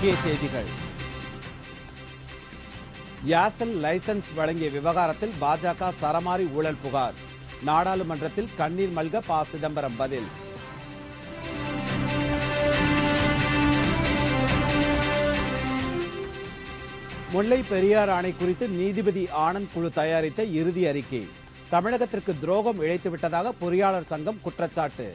முக்கிய செய்திகள் Aircel licence வழங்கிய விவகாரத்தில் பாஜக சரமாரி ஊழல் புகார் நாடாளுமன்றத்தில் கண்ணீர் மல்க ப சிதம்பரம் பதில் முல்லை பெரியார் அணை குறித்து நீதிபதி ஆனந்த் குழு தயாரித்த இறுதி அறிக்கை தமிழகத்திற்கு துரோகம் இழைத்துவிட்டதாக பொறியாளர் சங்கம் குற்றச்சாட்டு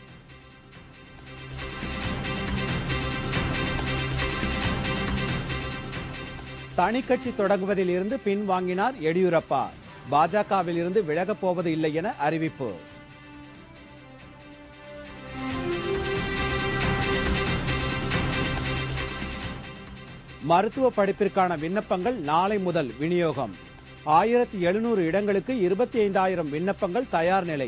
தனிக்கட்சி தொடங்குவதில் இருந்து பின்வாங்கினார் எடியூரப்பா பாஜகவில் இருந்து விலகப் போவது இல்லை என அறிவிப்பு மருத்துவ படிப்பிற்கான விண்ணப்பங்கள் நாளை முதல் விநியோகம் ஆயிரத்தி எழுநூறு இடங்களுக்கு இருபத்தி ஐந்தாயிரம் விண்ணப்பங்கள் தயார் நிலை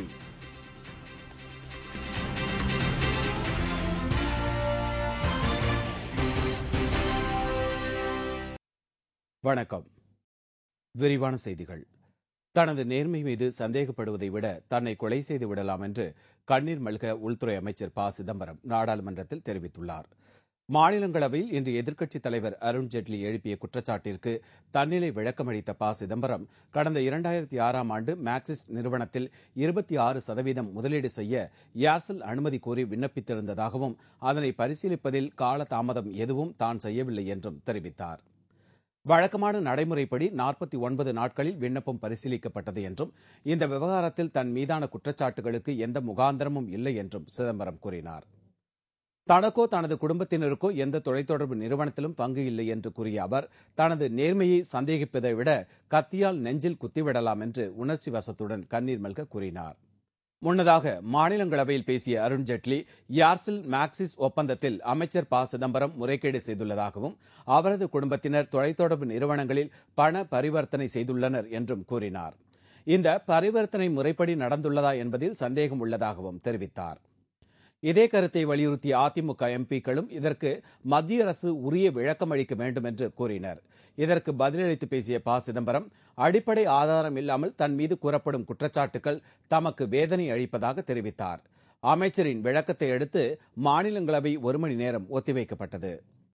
வணக்கம் விரிவான செய்திகள் தனது நேர்மை மீது சந்தேகப்படுவதை விட தன்னை கொலை செய்து விடலாம் என்று கண்ணீர் மல்க உள்துறை அமைச்சர் ப சிதம்பரம் நாடாளுமன்றத்தில் தெரிவித்துள்ளார் மாநிலங்களவையில் இன்று எதிர்க்கட்சித் தலைவர் அருண் ஜேட்லி எழுப்பிய குற்றச்சாட்டிற்கு தன்னிலை விளக்கமளித்த ப சிதம்பரம் கடந்த இரண்டாயிரத்தி ஆறாம் ஆண்டு மேக்சிஸ் நிறுவனத்தில் இருபத்தி ஆறு சதவீதம் முதலீடு செய்ய ஏர்செல் அனுமதி கோரி விண்ணப்பித்திருந்ததாகவும் அதனை பரிசீலிப்பதில் காலதாமதம் எதுவும் தான் செய்யவில்லை என்றும் தெரிவித்தார் வழக்கமான நடைமுறைப்படி நாற்பத்தி ஒன்பது நாட்களில் விண்ணப்பம் பரிசீலிக்கப்பட்டது என்றும் இந்த விவகாரத்தில் தன் மீதான குற்றச்சாட்டுகளுக்கு எந்த முகாந்திரமும் இல்லை என்றும் சிதம்பரம் கூறினார் தனக்கோ தனது குடும்பத்தினருக்கோ எந்த தொலைத்தொடர்பு நிறுவனத்திலும் பங்கு இல்லை என்று கூறிய அவர் தனது நேர்மையை சந்தேகிப்பதை விட கத்தியால் நெஞ்சில் குத்திவிடலாம் என்று உணர்ச்சி வசத்துடன் கண்ணீர் மல்க கூறினார் முன்னதாக மாநிலங்களவையில் பேசிய அருண் ஜேட்லி ஏர்செல் மேக்சிஸ் ஒப்பந்தத்தில் அமைச்சர் ப சிதம்பரம் முறைகேடு செய்துள்ளதாகவும் அவரது குடும்பத்தினர் தொலைத்தொடர்பு நிறுவனங்களில் பண பரிவர்த்தனை செய்துள்ளனர் என்றும் கூறினார் இந்த பரிவர்த்தனை முறைப்படி நடந்துள்ளதா என்பதில் சந்தேகம் உள்ளதாகவும் தெரிவித்தார் இதே கருத்தை வலியுறுத்திய அதிமுக எம்பிக்களும் இதற்கு மத்திய அரசு உரிய விளக்கம் அளிக்க வேண்டும் என்று கூறினர் இதற்கு பதிலளித்து பேசிய ப சிதம்பரம் அடிப்படை ஆதாரம் இல்லாமல் தன் மீது கூறப்படும் குற்றச்சாட்டுகள் தமக்கு வேதனை அளிப்பதாக தெரிவித்தார் அமைச்சரின் விளக்கத்தை அடுத்து மாநிலங்களவை ஒரு மணி நேரம் ஒத்திவைக்கப்பட்டது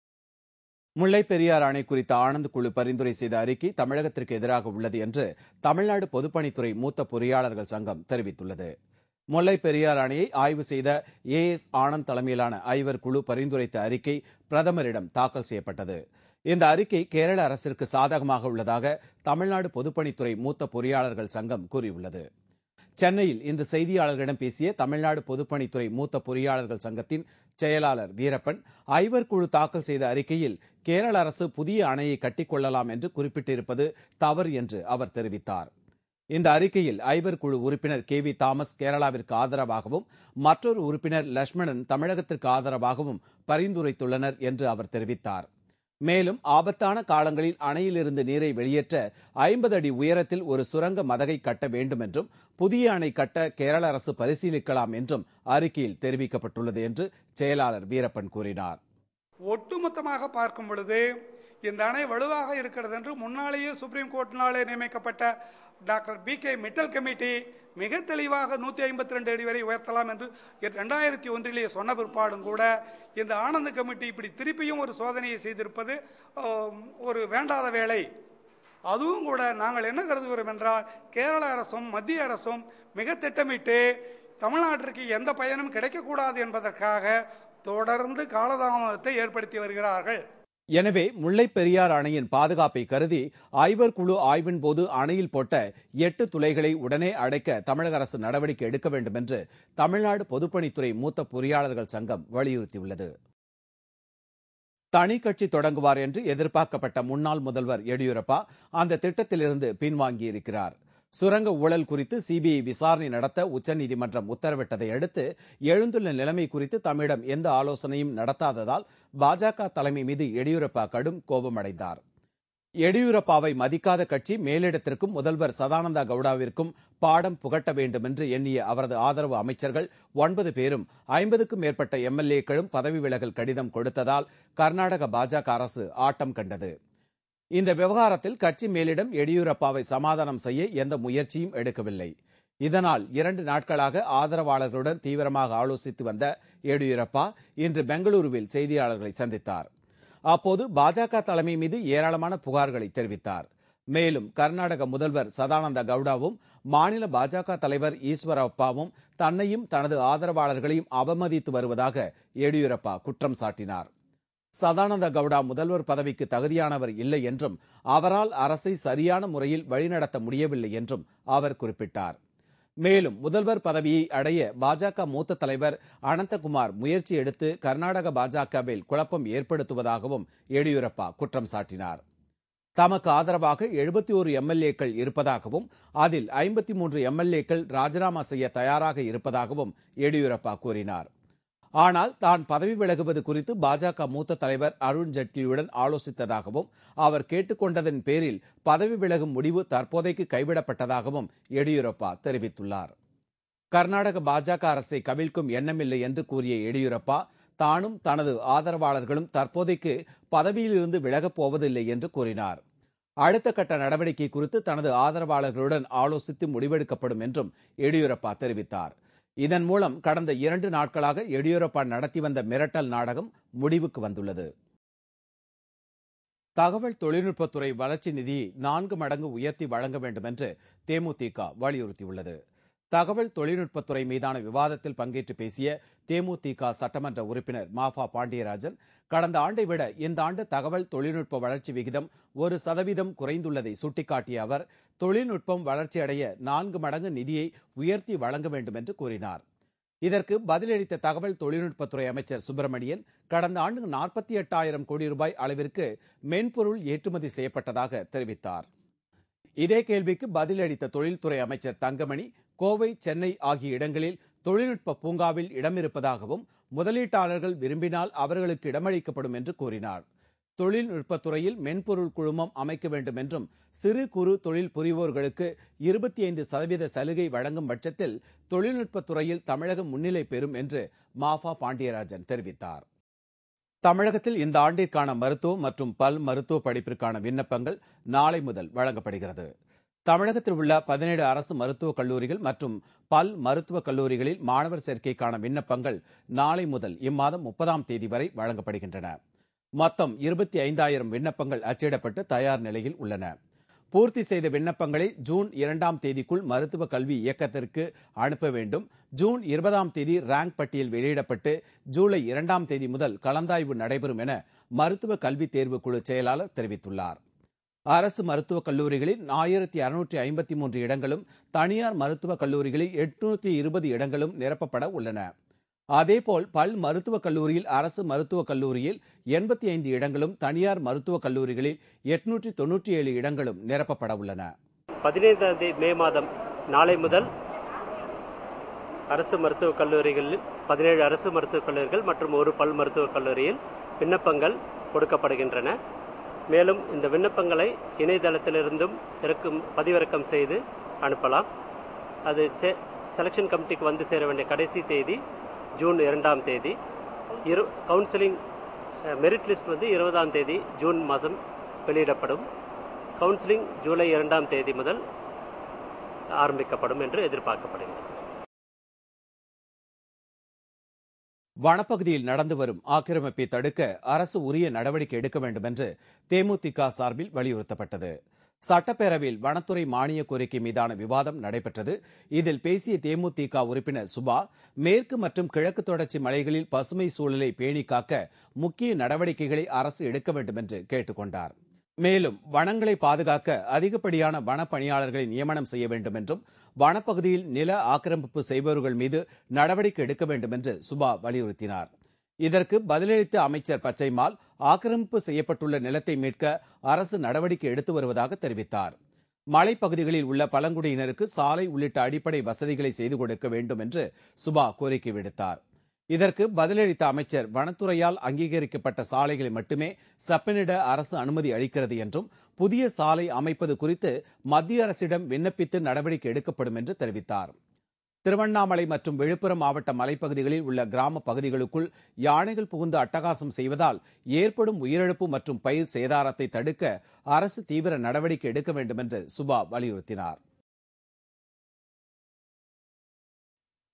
முல்லை பெரியார் அணை குறித்த ஆனந்த் குழு பரிந்துரை செய்த அறிக்கை தமிழகத்திற்கு எதிராக உள்ளது என்று தமிழ்நாடு பொதுப்பணித்துறை மூத்த பொறியாளர்கள் சங்கம் தெரிவித்துள்ளது முல்லை பெரியார் அணையை ஆய்வு செய்த ஏ எஸ் ஆனந்த் தலைமையிலான ஐவர் குழு பரிந்துரைத்த அறிக்கை பிரதமரிடம் தாக்கல் செய்யப்பட்டது இந்த அறிக்கை கேரள அரசிற்கு சாதகமாக உள்ளதாக தமிழ்நாடு பொதுப்பணித்துறை மூத்த பொறியாளர்கள் சங்கம் கூறியுள்ளது சென்னையில் இன்று செய்தியாளர்களிடம் பேசிய தமிழ்நாடு பொதுப்பணித்துறை மூத்த பொறியாளர்கள் சங்கத்தின் செயலாளர் வீரப்பன் ஐவர் குழு தாக்கல் செய்த அறிக்கையில் கேரள அரசு புதிய அணையை கட்டிக்கொள்ளலாம் என்று குறிப்பிட்டிருப்பது தவறு என்று அவர் தெரிவித்தார் இந்த அறிக்கையில் ஐவர் குழு உறுப்பினர் கே வி தாமஸ் கேரளாவிற்கு ஆதரவாகவும் மற்றொரு உறுப்பினர் லட்சுமணன் தமிழகத்திற்கு ஆதரவாகவும் பரிந்துரைத்துள்ளனர் என்று அவர் தெரிவித்தார் மேலும் ஆபத்தான காலங்களில் அணையிலிருந்து நீரை வெளியேற்ற ஐம்பது அடி உயரத்தில் ஒரு சுரங்க மதகை கட்ட வேண்டும் என்றும் புதிய அணை கட்ட கேரள அரசு பரிசீலிக்கலாம் என்றும் அறிக்கையில் தெரிவிக்கப்பட்டுள்ளது என்று செயலாளர் வீரப்பன் கூறினார் ஒட்டுமொத்தமாக பார்க்கும் பொழுது இந்த அணை வலுவாக இருக்கிறது என்று முன்னாலேயே சுப்ரீம் கோர்ட்டினாலே நியமிக்கப்பட்ட doctor P K Mittal committee மிக தெளிவாக நூற்றி ஐம்பத்தி ரெண்டு அடி வரை உயர்த்தலாம் என்று ரெண்டாயிரத்தி ஒன்றிலேயே சொன்ன பிற்பாடும் கூட இந்த ஆனந்த கமிட்டி இப்படி திருப்பியும் ஒரு சோதனையை செய்திருப்பது ஆம், ஒரு வேண்டாத வேலை அதுவும் கூட நாங்கள் என்ன கருதுகிறோம் என்றால் கேரள அரசும் மத்திய அரசும் மிக திட்டமிட்டு தமிழ்நாட்டிற்கு எந்த பயனும் கிடைக்கக்கூடாது என்பதற்காக தொடர்ந்து காலதாமதத்தை ஏற்படுத்தி வருகிறார்கள் எனவே முல்லை பெரியார் அணையின் பாதுகாப்பை கருதி ஐவர் குழு ஆய்வின் போது அணையில் போட்ட எட்டு துளைகளை உடனே அடைக்க தமிழக அரசு நடவடிக்கை எடுக்க வேண்டும் என்று தமிழ்நாடு பொதுப்பணித்துறை மூத்த பொறியாளர்கள் சங்கம் வலியுறுத்தியுள்ளது தனி கட்சி தொடங்குவார் என்று எதிர்பார்க்கப்பட்ட முன்னாள் முதல்வர் எடியூரப்பா அந்த திட்டத்திலிருந்து பின்வாங்கியிருக்கிறார் சுரங்க ஊழல் குறித்து சிபிஐ விசாரணை நடத்த உச்சநீதிமன்றம் உத்தரவிட்டதை அடுத்து எழுந்துள்ள நிலைமை குறித்து தம்மிடம் எந்த ஆலோசனையும் நடத்தாததால் பாஜக தலைமை மீது எடியூரப்பா கடும் கோபமடைந்தார் எடியூரப்பாவை மதிக்காத கட்சி மேலிடத்திற்கும் முதல்வர் சதானந்தா கவுடாவிற்கும் பாடம் புகட்ட வேண்டும் என்று எண்ணிய அவரது ஆதரவு அமைச்சர்கள் ஒன்பது பேரும் ஐம்பதுக்கும் மேற்பட்ட எம்எல்ஏக்களும் பதவி விலகல் கடிதம் கொடுத்ததால் கர்நாடக பாஜக அரசு ஆட்டம் கண்டது இந்த விவகாரத்தில் கட்சி மேலிடம் எடியூரப்பாவை சமாதானம் செய்ய எந்த முயற்சியும் எடுக்கவில்லை இதனால் இரண்டு நாட்களாக ஆதரவாளர்களுடன் தீவிரமாக ஆலோசித்து வந்த எடியூரப்பா இன்று பெங்களூருவில் செய்தியாளர்களை சந்தித்தார் அப்போது பாஜக தலைமை மீது ஏராளமான புகார்களை தெரிவித்தார் மேலும் கர்நாடக முதல்வர் சதானந்த கவுடாவும் மாநில பாஜக தலைவர் ஈஸ்வரப்பாவும் தன்னையும் தனது ஆதரவாளர்களையும் அவமதித்து வருவதாக எடியூரப்பா குற்றம் சாட்டினார் சதானந்த கவுடா முதல்வர் பதவிக்கு தகுதியானவர் இல்லை என்றும் அவரால் அரசை சரியான முறையில் வழிநடத்த முடியவில்லை என்றும் அவர் குறிப்பிட்டார் மேலும் முதல்வர் பதவியை அடைய பாஜக மூத்த தலைவர் அனந்தகுமார் முயற்சி எடுத்து கர்நாடக பாஜகவில் குழப்பம் ஏற்படுத்துவதாகவும் எடியூரப்பா குற்றம் சாட்டினார் தமக்கு ஆதரவாக எழுபத்தி ஒரு எம்எல்ஏக்கள் இருப்பதாகவும் அதில் ஐம்பத்தி மூன்று எம்எல்ஏக்கள் ராஜினாமா செய்ய தயாராக இருப்பதாகவும் எடியூரப்பா கூறினார் ஆனால் தான் பதவி விலகுவது குறித்து பாஜக மூத்த தலைவர் அருண் ஜெட்லியுடன் ஆலோசித்ததாகவும் அவர் கேட்டுக்கொண்டதன் பேரில் பதவி விலகும் முடிவு தற்போதைக்கு கைவிடப்பட்டதாகவும் எடியூரப்பா தெரிவித்துள்ளார் கர்நாடக பாஜக அரசை கவிழ்க்கும் எண்ணமில்லை என்று கூறிய எடியூரப்பா தானும் தனது ஆதரவாளர்களும் தற்போதைக்கு பதவியிலிருந்து விலகப் போவதில்லை என்று கூறினார் அடுத்த கட்ட நடவடிக்கை குறித்து தனது ஆதரவாளர்களுடன் ஆலோசித்து முடிவெடுக்கப்படும் என்றும் எடியூரப்பா தெரிவித்தார் இதன் மூலம் கடந்த இரண்டு நாட்களாக எடியூரப்பா நடத்தி வந்த மிரட்டல் நாடகம் முடிவுக்கு வந்துள்ளது தகவல் தொழில்நுட்பத்துறை வளர்ச்சி நிதியை நான்கு மடங்கு உயர்த்தி வழங்க வேண்டும் என்று தேமுதிக வலியுறுத்தியுள்ளது தகவல் தொழில்நுட்பத்துறை மீதான விவாதத்தில் பங்கேற்று பேசிய தேமுதிக சட்டமன்ற உறுப்பினர் மாஃபா பாண்டியராஜன் கடந்த ஆண்டை விட இந்த ஆண்டு தகவல் தொழில்நுட்ப வளர்ச்சி விகிதம் ஒரு சதவீதம் குறைந்துள்ளதை சுட்டிக்காட்டிய அவர் தொழில்நுட்பம் வளர்ச்சியடைய நான்கு மடங்கு நிதியை உயர்த்தி வழங்க வேண்டும் என்று கூறினார் இதற்கு பதிலளித்த தகவல் தொழில்நுட்பத்துறை அமைச்சர் சுப்பிரமணியன் கடந்த ஆண்டு நாற்பத்தி எட்டாயிரம் கோடி ரூபாய் அளவிற்கு மென்பொருள் ஏற்றுமதி செய்யப்பட்டதாக தெரிவித்தார் இதே கேள்விக்கு பதிலளித்த தொழில்துறை அமைச்சர் தங்கமணி கோவை சென்னை ஆகிய இடங்களில் தொழில்நுட்ப பூங்காவில் இடம் இருப்பதாகவும் முதலீட்டாளர்கள் விரும்பினால் அவர்களுக்கு இடமளிக்கப்படும் என்று கூறினார் தொழில்நுட்பத்துறையில் மென்பொருள் குழுமம் அமைக்க வேண்டும் என்றும் சிறு குறு தொழில் புரிவோர்களுக்கு இருபத்தி ஐந்து சதவீத சலுகை வழங்கும் பட்சத்தில் தொழில்நுட்பத்துறையில் தமிழகம் முன்னிலை பெறும் என்று மாஃபா பாண்டியராஜன் தெரிவித்தார் தமிழகத்தில் இந்த ஆண்டிற்கான மருத்துவ மற்றும் பல் மருத்துவ படிப்பிற்கான விண்ணப்பங்கள் நாளை முதல் வழங்கப்படுகிறது தமிழகத்தில் உள்ள பதினேழு அரசு மருத்துவக் கல்லூரிகள் மற்றும் பல் மருத்துவக் கல்லூரிகளில் மாணவர் சேர்க்கைக்கான விண்ணப்பங்கள் நாளை முதல் இம்மாதம் முப்பதாம் தேதி வரை வழங்கப்படுகின்றன மொத்தம் இருபத்தி ஐந்தாயிரம் விண்ணப்பங்கள் அச்சிடப்பட்டு தயார் நிலையில் உள்ளன பூர்த்தி செய்த விண்ணப்பங்களை ஜூன் இரண்டாம் தேதிக்குள் மருத்துவ கல்வி இயக்கத்திற்கு அனுப்ப வேண்டும் ஜூன் இருபதாம் தேதி ரேங்க் பட்டியல் வெளியிடப்பட்டு ஜூலை இரண்டாம் தேதி முதல் கலந்தாய்வு நடைபெறும் என மருத்துவ கல்வி தேர்வு குழு செயலாளர் தெரிவித்துள்ளார் அரசு மருத்துவக் கல்லூரிகளில் ஆயிரத்தி அறுநூற்றி ஐம்பத்தி மூன்று இடங்களும் தனியார் மருத்துவக் கல்லூரிகளில் எட்நூற்றி இருபது இடங்களும் நிரப்பப்பட உள்ளன அதேபோல் பல் மருத்துவக் கல்லூரியில் அரசு மருத்துவக் கல்லூரியில் எண்பத்தி ஐந்து இடங்களும் தனியார் மருத்துவக் கல்லூரிகளில் எட்நூற்றி தொன்னூற்றி ஏழு இடங்களும் நிரப்பப்பட உள்ளன பதினைந்தாம் தேதி மே மாதம் நாளை முதல் அரசு மருத்துவக் கல்லூரிகளில் பதினேழு அரசு மருத்துவக் கல்லூரிகள் மற்றும் ஒரு பல் மருத்துவக் கல்லூரியில் விண்ணப்பங்கள் கொடுக்கப்படுகின்றன மேலும் இந்த விண்ணப்பங்களை இணையதளத்திலிருந்தும் இறக்கும் பதிவிறக்கம் செய்து அனுப்பலாம் அது செ செலெக்ஷன் கமிட்டிக்கு வந்து சேர வேண்டிய கடைசி தேதி ஜூன் இரண்டாம் தேதி இரு கவுன்சிலிங் மெரிட் லிஸ்ட் வந்து இருபதாம் தேதி ஜூன் மாதம் வெளியிடப்படும் கவுன்சிலிங் ஜூலை இரண்டாம் தேதி முதல் ஆரம்பிக்கப்படும் என்று எதிர்பார்க்கப்படுகிறது வனப்பகுதியில் நடந்து வரும் ஆக்கிரமிப்பை தடுக்க அரசு உரிய நடவடிக்கை எடுக்க வேண்டும் என்று தேமுதிக சார்பில் வலியுறுத்தப்பட்டது சட்டப்பேரவையில் வனத்துறை மானிய கோரிக்கை மீதான விவாதம் நடைபெற்றது இதில் பேசிய தேமுதிக உறுப்பினர் சுபா மேற்கு மற்றும் கிழக்கு தொடர்ச்சி மலைகளில் பசுமை சூழலை பேணி காக்க முக்கிய நடவடிக்கைகளை அரசு எடுக்க வேண்டும் என்று கேட்டுக் கொண்டார் மேலும் வனங்களை பாதுகாக்க அதிகப்படியான வன பணியாளர்களை நியமனம் செய்ய வேண்டும் என்றும் வனப்பகுதியில் நில ஆக்கிரமிப்பு செய்பவர்கள் மீது நடவடிக்கை எடுக்க வேண்டும் என்று சுபா வலியுறுத்தினார் இதற்கு பதிலளித்த அமைச்சர் பச்சைமால் ஆக்கிரமிப்பு செய்யப்பட்டுள்ள நிலத்தை மீட்க அரசு நடவடிக்கை எடுத்து வருவதாக தெரிவித்தார் மலைப்பகுதிகளில் உள்ள பழங்குடியினருக்கு சாலை உள்ளிட்ட அடிப்படை வசதிகளை செய்து கொடுக்க வேண்டும் என்று சுபா கோரிக்கை விடுத்தார் இதற்கு பதிலளித்த அமைச்சர் வனத்துறையால் அங்கீகரிக்கப்பட்ட சாலைகளை மட்டுமே செப்பனிட அரசு அனுமதி அளிக்கிறது என்றும் புதிய சாலை அமைப்பது குறித்து மத்திய அரசிடம் விண்ணப்பித்து நடவடிக்கை எடுக்கப்படும் என்று தெரிவித்தார் திருவண்ணாமலை மற்றும் விழுப்புரம் மாவட்ட மலைப்பகுதிகளில் உள்ள கிராம பகுதிகளுக்குள் யானைகள் புகுந்து அட்டகாசம் செய்வதால் ஏற்படும் உயிரிழப்பு மற்றும் பயிர் சேதாரத்தை தடுக்க அரசு தீவிர நடவடிக்கை எடுக்க வேண்டும் என்று சுபா வலியுறுத்தினார்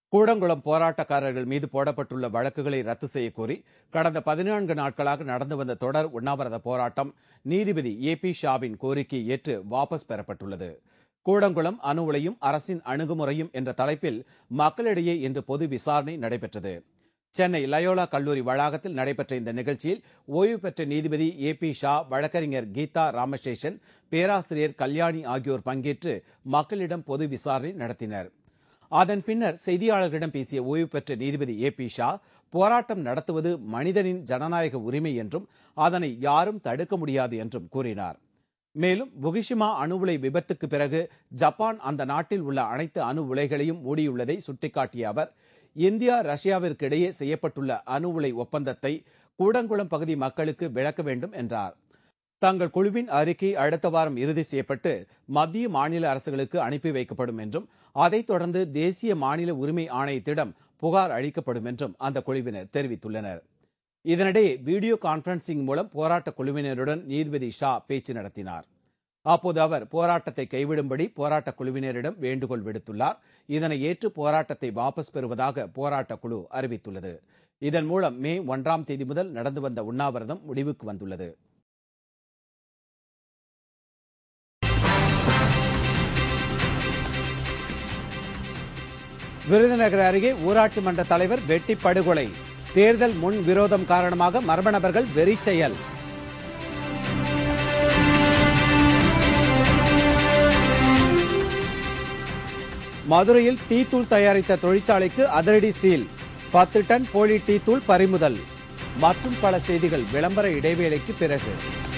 கூடங்குளம் போராட்டக்காரர்கள் மீது போடப்பட்டுள்ள வழக்குகளை ரத்து செய்ய கோரி கடந்த பதினான்கு நாட்களாக நடந்து வந்த தொடர் உண்ணாவிரத போராட்டம் நீதிபதி ஏ பி ஷாவின் கோரிக்கை ஏற்று வாபஸ் பெறப்பட்டுள்ளது கூடங்குளம் அணு உலையும் அரசின் அணுகுமுறையும் என்ற தலைப்பில் மக்களிடையே இன்று பொது விசாரணை நடைபெற்றது சென்னை லயோலா கல்லூரி வளாகத்தில் நடைபெற்ற இந்த நிகழ்ச்சியில் ஓய்வு பெற்ற நீதிபதி ஏ பி ஷா வழக்கறிஞர் கீதா ராமசேஷன் பேராசிரியர் கல்யாணி ஆகியோர் பங்கேற்று மக்களிடம் பொது விசாரணை நடத்தினர் அதன் பின்னர் செய்தியாளர்களிடம் பேசிய ஓய்வு பெற்ற நீதிபதி ஏ பி ஷா போராட்டம் நடத்துவது மனிதனின் ஜனநாயக உரிமை என்றும் அதனை யாரும் தடுக்க முடியாது என்றும் கூறினார் மேலும் புகிஷிமா அணு உலை விபத்துக்கு பிறகு ஜப்பான் அந்த நாட்டில் உள்ள அனைத்து அணு உலைகளையும் மூடியுள்ளதை சுட்டிக்காட்டிய அவர் இந்தியா ரஷ்யாவிற்கு இடையே செய்யப்பட்டுள்ள அணு உலை ஒப்பந்தத்தை கூடங்குளம் பகுதி மக்களுக்கு விளக்க வேண்டும் என்றார் தங்கள் குழுவின் அறிக்கை அடுத்த வாரம் இறுதி செய்யப்பட்டு மத்திய மாநில அரசுகளுக்கு அனுப்பி வைக்கப்படும் என்றும் அதைத் தொடர்ந்து தேசிய மாநில உரிமை ஆணையத்திடம் புகார் அளிக்கப்படும் என்றும் அந்த குழுவினர் தெரிவித்துள்ளனர் இதனிடையே வீடியோ கான்பரன்சிங் மூலம் போராட்ட குழுவினருடன் நீதிபதி ஷா பேச்சு நடத்தினார் அப்போது அவர் போராட்டத்தை கைவிடும்படி போராட்ட குழுவினரிடம் வேண்டுகோள் விடுத்துள்ளார் இதனை ஏற்று போராட்டத்தை வாபஸ் பெறுவதாக போராட்ட குழு அறிவித்துள்ளது இதன் மூலம் மே ஒன்றாம் தேதி முதல் நடந்து வந்த உண்ணாவிரதம் முடிவுக்கு வந்துள்ளது விருதுநகர் அருகே ஊராட்சி மன்ற தலைவர் வெட்டி படுகொலை தேர்தல் முன் விரோதம் காரணமாக மர்ம நபர்கள் வெறி செயல் மதுரையில் டீ தூள் தயாரித்த தொழிற்சாலைக்கு அதிரடி சீல் பத்து டன் போலி டீ தூள் பறிமுதல் மற்றும் பல செய்திகள் விளம்பர இடைவேளைக்கு பிறகு